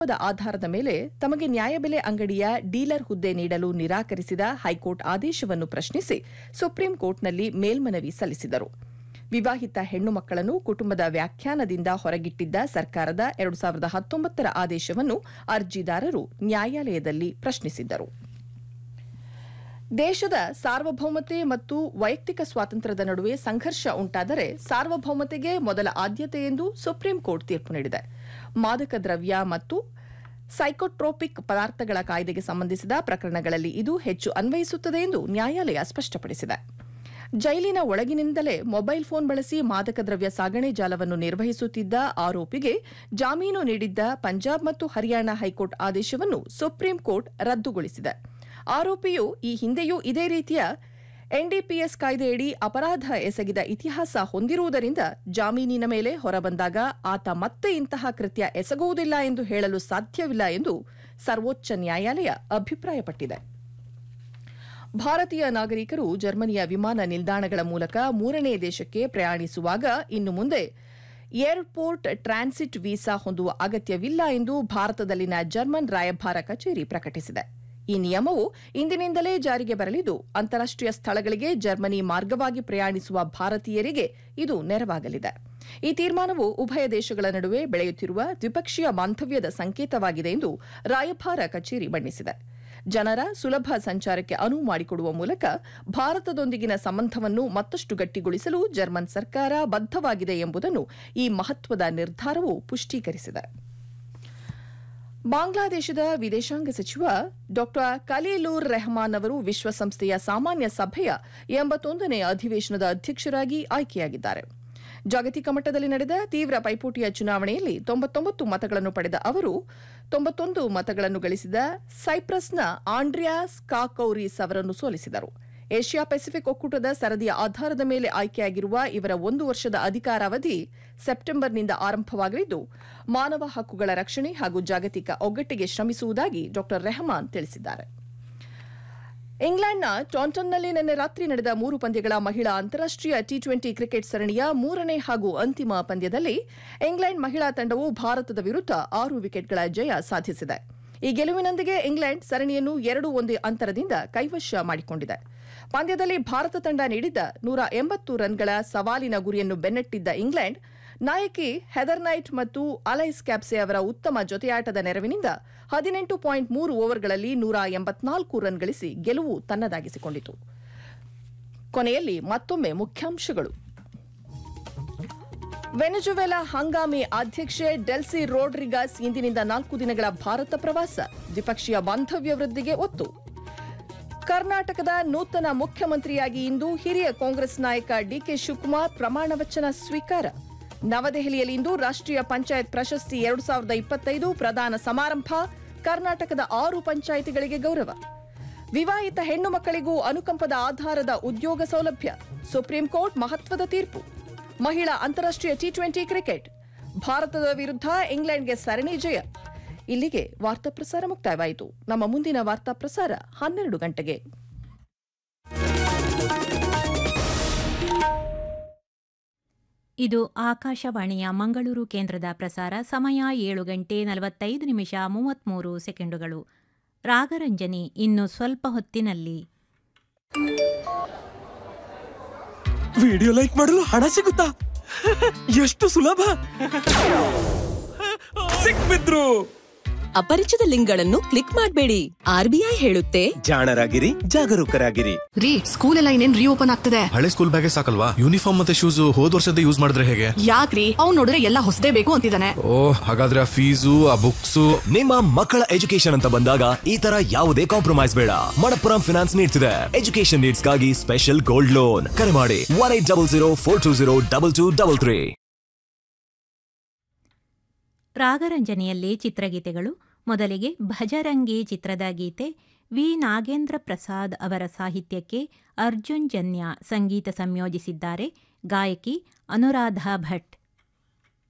the ಆಧಾರದ ಮೇಲೆ ತಮಗೆ ನ್ಯಾಯಬೆಲೆ ಅಂಗಡಿಯ ಡೀಲರ್ ಹುದ್ದೆ ನೀಡಲು ನಿರಾಕರಿಸಿದ ಹೈಕೋರ್ಟ್ ಆದೇಶವನ್ನು ಪ್ರಶ್ನಿಸಿ ಸುಪ್ರೀಂ ಕೋರ್ಟ್ನಲ್ಲಿ ಮೇಲ್ಮನವಿ ಸಲ್ಲಿಸಿದರು ವಿವಾಹಿತ ಹೆಣ್ಣು ಮಕ್ಕಳನ್ನು ಕುಟುಂಬದ ವ್ಯಾಖ್ಯಾನದಿಂದ ಹೊರಗಿಟ್ಟಿದ್ದ ಸರ್ಕಾರದ ಎರಡು ಸಾವಿರದ ಹತ್ತೊಂಬತ್ತರ ಆದೇಶವನ್ನು ಅರ್ಜಿದಾರರು ನ್ಯಾಯಾಲಯದಲ್ಲಿ ಪ್ರಶ್ನಿಸಿದ್ದರು ದೇಶದ ಸಾರ್ವಭೌಮತೆ ಮತ್ತು ವೈಯಕ್ತಿಕ ಸ್ವಾತಂತ್ರ್ಯದ ನಡುವೆ ಸಂಘರ್ಷ ಉಂಟಾದರೆ ಸಾರ್ವಭೌಮತೆಗೆ ಮೊದಲ ಆದ್ಯತೆ ಎಂದು ಸುಪ್ರೀಂ ಕೋರ್ಟ್ ತೀರ್ಪು ನೀಡಿದೆ ಮಾದಕ ದ್ರವ್ಯ ಮತ್ತು ಸೈಕೋಟ್ರೋಪಿಕ್ ಪದಾರ್ಥಗಳ ಕಾಯ್ದೆಗೆ ಸಂಬಂಧಿಸಿದ ಪ್ರಕರಣಗಳಲ್ಲಿ ಇದು ಹೆಚ್ಚು ಅನ್ವಯಿಸುತ್ತದೆ ಎಂದು ನ್ಯಾಯಾಲಯ ಸ್ಪಷ್ಟಪಡಿಸಿದೆ ಜೈಲಿನ ಒಳಗಿನಿಂದಲೇ ಮೊಬೈಲ್ ಫೋನ್ ಬಳಸಿ ಮಾದಕ ದ್ರವ್ಯ ಸಾಗಣೆ ಜಾಲವನ್ನು ನಿರ್ವಹಿಸುತ್ತಿದ್ದ ಆರೋಪಿಗೆ ಜಾಮೀನು ನೀಡಿದ್ದ ಪಂಜಾಬ್ ಮತ್ತು ಹರಿಯಾಣ ಹೈಕೋರ್ಟ್ ಆದೇಶವನ್ನು ಸುಪ್ರೀಂ ಕೋರ್ಟ್ ರದ್ದುಗೊಳಿಸಿದೆ ಆರೋಪಿಯು ಈ ಹಿಂದೆಯೂ ಇದೇ ರೀತಿಯ ಎನ್ಡಿಪಿಎಸ್ ಕಾಯ್ದೆಯಡಿ ಅಪರಾಧ ಎಸಗಿದ ಇತಿಹಾಸ ಹೊಂದಿರುವುದರಿಂದ ಜಾಮೀನಿನ ಮೇಲೆ ಹೊರಬಂದಾಗ ಆತ ಮತ್ತೆ ಇಂತಹ ಕೃತ್ಯ ಎಸಗುವುದಿಲ್ಲ ಎಂದು ಹೇಳಲು ಸಾಧ್ಯವಿಲ್ಲ ಎಂದು ಸರ್ವೋಚ್ಚ ನ್ಯಾಯಾಲಯ ಅಭಿಪ್ರಾಯಪಟ್ಟಿದೆ ಭಾರತೀಯ ನಾಗರಿಕರು ಜರ್ಮನಿಯ ವಿಮಾನ ನಿಲ್ದಾಣಗಳ ಮೂಲಕ ಮೂರನೇ ದೇಶಕ್ಕೆ ಪ್ರಯಾಣಿಸುವಾಗ ಇನ್ನು ಮುಂದೆ ಏರ್ಪೋರ್ಟ್ ಟ್ರಾನ್ಸಿಟ್ ವೀಸಾ ಹೊಂದುವ ಅಗತ್ಯವಿಲ್ಲ ಎಂದು ಭಾರತದಲ್ಲಿನ ಜರ್ಮನ್ ರಾಯಭಾರ ಕಚೇರಿ ಪ್ರಕಟಿಸಿದೆ ಈ ನಿಯಮವು ಇಂದಿನಿಂದಲೇ ಜಾರಿಗೆ ಬರಲಿದ್ದು ಅಂತಾರಾಷ್ಟೀಯ ಸ್ಥಳಗಳಿಗೆ ಜರ್ಮನಿ ಮಾರ್ಗವಾಗಿ ಪ್ರಯಾಣಿಸುವ ಭಾರತೀಯರಿಗೆ ಇದು ನೆರವಾಗಲಿದೆ ಈ ತೀರ್ಮಾನವು ಉಭಯ ದೇಶಗಳ ನಡುವೆ ಬೆಳೆಯುತ್ತಿರುವ ದ್ವಿಪಕ್ಷೀಯ ಬಾಂಧವ್ಯದ ಸಂಕೇತವಾಗಿದೆ ಎಂದು ರಾಯಭಾರ ಕಚೇರಿ ಬಣ್ಣಿಸಿದೆ ಜನರ ಸುಲಭ ಸಂಚಾರಕ್ಕೆ ಅನುವು ಮಾಡಿಕೊಡುವ ಮೂಲಕ ಭಾರತದೊಂದಿಗಿನ ಸಂಬಂಧವನ್ನು ಮತ್ತಷ್ಟು ಗಟ್ಟಿಗೊಳಿಸಲು ಜರ್ಮನ್ ಸರ್ಕಾರ ಬದ್ಧವಾಗಿದೆ ಎಂಬುದನ್ನು ಈ ಮಹತ್ವದ ನಿರ್ಧಾರವು ಪುಷ್ಟೀಕರಿಸಿದೆ ಬಾಂಗ್ಲಾದೇಶದ ವಿದೇಶಾಂಗ ಸಚಿವ ಡಾ ಖಲೀಲೂರ್ ರೆಹಮಾನ್ ಅವರು ವಿಶ್ವಸಂಸ್ಥೆಯ ಸಾಮಾನ್ಯ ಸಭೆಯ ಎಂಬತ್ತೊಂದನೇ ಅಧಿವೇಶನದ ಅಧ್ಯಕ್ಷರಾಗಿ ಆಯ್ಕೆಯಾಗಿದ್ದಾರೆ ಜಾಗತಿಕ ಮಟ್ಟದಲ್ಲಿ ನಡೆದ ತೀವ್ರ ಪೈಪೋಟಿಯ ಚುನಾವಣೆಯಲ್ಲಿ ತೊಂಬತ್ತೊಂಬತ್ತು ಮತಗಳನ್ನು ಪಡೆದ ಅವರು ತೊಂಬತ್ತೊಂದು ಮತಗಳನ್ನು ಗಳಿಸಿದ ಸೈಪ್ರಸ್ನ ಆಂಡ್ರಿಯಾಸ್ ಕಾಕೌರೀಸ್ ಅವರನ್ನು ಸೋಲಿಸಿದರು ಏಷ್ಯಾ ಪೆಸಿಫಿಕ್ ಒಕ್ಕೂಟದ ಸರದಿಯ ಆಧಾರದ ಮೇಲೆ ಆಯ್ಕೆಯಾಗಿರುವ ಇವರ ಒಂದು ವರ್ಷದ ಅಧಿಕಾರಾವಧಿ ಸೆಪ್ಟೆಂಬರ್ನಿಂದ ಆರಂಭವಾಗಲಿದ್ದು ಮಾನವ ಹಕ್ಕುಗಳ ರಕ್ಷಣೆ ಹಾಗೂ ಜಾಗತಿಕ ಒಗ್ಗಟ್ಟಿಗೆ ಶ್ರಮಿಸುವುದಾಗಿ ಡಾ ರೆಹಮಾನ್ ತಿಳಿಸಿದ್ದಾರೆ ಇಂಗ್ಲೆಂಡ್ನ ಟಾಂಟನ್ನಲ್ಲಿ ನಿನ್ನೆ ರಾತ್ರಿ ನಡೆದ ಮೂರು ಪಂದ್ಯಗಳ ಮಹಿಳಾ ಅಂತಾರಾಷ್ಟೀಯ ಟಿ ಟ್ವೆಂಟಿ ಕ್ರಿಕೆಟ್ ಸರಣಿಯ ಮೂರನೇ ಹಾಗೂ ಅಂತಿಮ ಪಂದ್ಯದಲ್ಲಿ ಇಂಗ್ಲೆಂಡ್ ಮಹಿಳಾ ತಂಡವು ಭಾರತದ ವಿರುದ್ಧ ಆರು ವಿಕೆಟ್ಗಳ ಜಯ ಸಾಧಿಸಿದೆ ಈ ಗೆಲುವಿನೊಂದಿಗೆ ಇಂಗ್ಲೆಂಡ್ ಸರಣಿಯನ್ನು ಎರಡು ಒಂದೇ ಅಂತರದಿಂದ ಕೈವಶ ಮಾಡಿಕೊಂಡಿದೆ ಪಂದ್ಯದಲ್ಲಿ ಭಾರತ ತಂಡ ನೀಡಿದ್ದ ನೂರ ಎಂಬತ್ತು ರನ್ಗಳ ಸವಾಲಿನ ಗುರಿಯನ್ನು ಬೆನ್ನಟ್ಟಿದ್ದ ಇಂಗ್ಲೆಂಡ್ ನಾಯಕಿ ಹೆದರ್ ನೈಟ್ ಮತ್ತು ಅಲೈಸ್ ಕ್ಯಾಪ್ಸೆ ಅವರ ಉತ್ತಮ ಜೊತೆಯಾಟದ ನೆರವಿನಿಂದ ಹದಿನೆಂಟು ಪಾಯಿಂಟ್ ಮೂರು ಓವರ್ಗಳಲ್ಲಿ ನೂರ ಎಂಬತ್ನಾಲ್ಕು ರನ್ ಗಳಿಸಿ ಗೆಲುವು ತನ್ನದಾಗಿಸಿಕೊಂಡಿತು ಕೊನೆಯಲ್ಲಿ ಮತ್ತೊಮ್ಮೆ ಮುಖ್ಯಾಂಶಗಳು ವೆನೆಜುವೆಲಾ ಹಂಗಾಮಿ ಅಧ್ಯಕ್ಷೆ ಡೆಲ್ಸಿ ರೋಡ್ರಿಗಾಸ್ ಇಂದಿನಿಂದ ನಾಲ್ಕು ದಿನಗಳ ಭಾರತ ಪ್ರವಾಸ ದ್ವಿಪಕ್ಷೀಯ ಬಾಂಧವ್ಯ ವೃದ್ಧಿಗೆ ಒತ್ತು ಕರ್ನಾಟಕದ ನೂತನ ಮುಖ್ಯಮಂತ್ರಿಯಾಗಿ ಇಂದು ಹಿರಿಯ ಕಾಂಗ್ರೆಸ್ ನಾಯಕ ಡಿಕೆ ಶಿವಕುಮಾರ್ ಪ್ರಮಾಣ ವಚನ ಸ್ವೀಕಾರ ನವದೆಹಲಿಯಲ್ಲಿಂದು ರಾಷ್ಟ್ರೀಯ ಪಂಚಾಯತ್ ಪ್ರಶಸ್ತಿ ಎರಡು ಸಾವಿರದ ಇಪ್ಪತ್ತೈದು ಪ್ರದಾನ ಸಮಾರಂಭ ಕರ್ನಾಟಕದ ಆರು ಪಂಚಾಯಿತಿಗಳಿಗೆ ಗೌರವ ವಿವಾಹಿತ ಹೆಣ್ಣು ಮಕ್ಕಳಿಗೂ ಅನುಕಂಪದ ಆಧಾರದ ಉದ್ಯೋಗ ಸೌಲಭ್ಯ ಸುಪ್ರೀಂ ಕೋರ್ಟ್ ಮಹತ್ವದ ತೀರ್ಪು ಮಹಿಳಾ ಅಂತಾರಾಷ್ಟೀಯ ಟಿ ಟ್ವೆಂಟಿ ಕ್ರಿಕೆಟ್ ಭಾರತದ ವಿರುದ್ಧ ಇಂಗ್ಲೆಂಡ್ಗೆ ಸರಣಿ ಜಯ ಇಲ್ಲಿಗೆ ವಾರ್ತಾ ಪ್ರಸಾರ ಮುಕ್ತಾಯವಾಯಿತು ನಮ್ಮ ಮುಂದಿನ ವಾರ್ತಾ ಪ್ರಸಾರ ಹನ್ನೆರಡು ಗಂಟೆಗೆ ಇದು ಆಕಾಶವಾಣಿಯ ಮಂಗಳೂರು ಕೇಂದ್ರದ ಪ್ರಸಾರ ಸಮಯ ಏಳು ಗಂಟೆ ನಲವತ್ತೈದು ನಿಮಿಷ ಮೂವತ್ತ್ಮೂರು ಸೆಕೆಂಡುಗಳು ರಾಗರಂಜನಿ ಇನ್ನು ಸ್ವಲ್ಪ ಹೊತ್ತಿನಲ್ಲಿ ವಿಡಿಯೋ ಲೈಕ್ ಮಾಡಲು ಹಣ ಸಿಗುತ್ತಾ ಎಷ್ಟು ಸುಲಭ ಸಿಕ್ಬಿದ್ರು ಅಪರಿಚಿತ ಲಿಂಕ್ಗಳನ್ನು ಕ್ಲಿಕ್ ಮಾಡಬೇಡಿ ಆರ್ಬಿಐ ಹೇಳುತ್ತೆ ಜಾಣರಾಗಿರಿ ಜಾಗರೂಕರಾಗಿರಿ ರೀ ಸ್ಕೂಲ್ ಎಲ್ಲ ಇನ್ನೇನ್ ರೀಓಪನ್ ಆಗ್ತದೆ ಹಳೆ ಸ್ಕೂಲ್ ಬ್ಯಾಗೆ ಸಾಕಲ್ವಾ ಯೂನಿಫಾರ್ಮ್ ಮತ್ತೆ ಶೂಸ್ ಹೋದ್ ವರ್ಷದ ಯೂಸ್ ಮಾಡಿದ್ರೆ ಹೇಗೆ ಯಾಕ್ರಿ ಅವ್ನ್ ನೋಡಿದ್ರೆ ಎಲ್ಲ ಹೊಸದೇ ಬೇಕು ಅಂತಿದ್ದಾನೆ ಓ ಹಾಗಾದ್ರೆ ಆ ಫೀಸು ಆ ಬುಕ್ಸು ನಿಮ್ಮ ಮಕ್ಕಳ ಎಜುಕೇಶನ್ ಅಂತ ಬಂದಾಗ ಈ ತರ ಯಾವುದೇ ಕಾಂಪ್ರಮೈಸ್ ಬೇಡ ಮಣಪ್ಪುರಂ ಫಿನಾನ್ಸ್ ನೀಡ್ತಿದೆ ಎಜುಕೇಶನ್ ನೀಡ್ಸ್ಗಾಗಿ ಸ್ಪೆಷಲ್ ಗೋಲ್ಡ್ ಲೋನ್ ಕರೆ ಮಾಡಿ one eight double zero four two zero double two double three ರಾಗರಂಜನೆಯಲ್ಲಿ ಚಿತ್ರಗೀತೆಗಳು ಮೊದಲಿಗೆ ಭಜರಂಗಿ ಚಿತ್ರದ ಗೀತೆ ವಿ ನಾಗೇಂದ್ರ ಪ್ರಸಾದ್ ಅವರ ಸಾಹಿತ್ಯಕ್ಕೆ ಅರ್ಜುನ್ ಜನ್ಯ ಸಂಗೀತ ಸಂಯೋಜಿಸಿದ್ದಾರೆ ಗಾಯಕಿ ಅನುರಾಧ ಭಟ್